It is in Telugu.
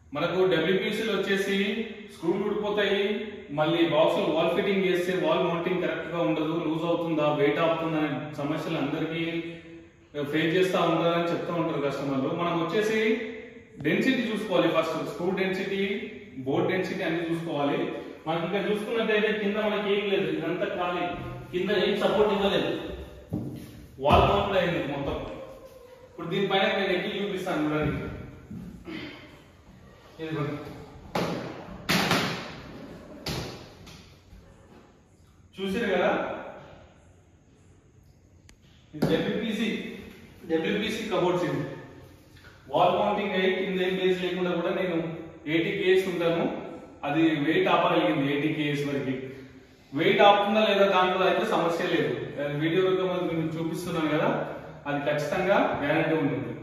మనకు డబ్ల్యూపీసీలు వచ్చేసి స్క్రూలు ఊడిపోతాయి మళ్ళీ బాక్స్ వాల్ ఫిట్టింగ్ చేస్తే వాల్ మౌంటింగ్ కరెక్ట్ గా ఉండదు లూజ్ అవుతుందా వెయిట్ ఆపుతుందా అనే సమస్యలు అందరికీ ఫేస్ చేస్తా ఉంటారని చెప్తూ ఉంటారు కస్టమర్లు మనం వచ్చేసి డెన్సిటీ చూసుకోవాలి first screw density board density అన్ని చూసుకోవాలి మనకి ఇంకా చూసుకున్నట్టయితే కింద మనకి ఏం లేదు ఇదంతా ఖాళీ కింద ఏం సపోర్ట్ ఇవ్వలేదు వాల్ మౌంట్ అయింది మొత్తం ఇప్పుడు దీనిపైన నేను ఎక్కి చూపిస్తాను చూడండి ఇదిగోండి. చూసారు కదా ఇది డబ్ల్యూపీసీ డబ్ల్యూపీసీ కబోర్డ్స్ ఇది వాల్ మౌంటింగ్ అయ్యి కింద ఏం బేస్ లేకుండా కూడా నేను ఎయిటీ కేఎస్ ఉంటాను అది వెయిట్ ఆపగలిగింది ఎయిటీ కేఎస్ వరకు వెయిట్ ఆపుతుందా లేదా దాంట్లో అయితే సమస్య లేదు వీడియో మీకు చూపిస్తున్నాను కదా అది ఖచ్చితంగా గ్యారంటీ ఉంటుంది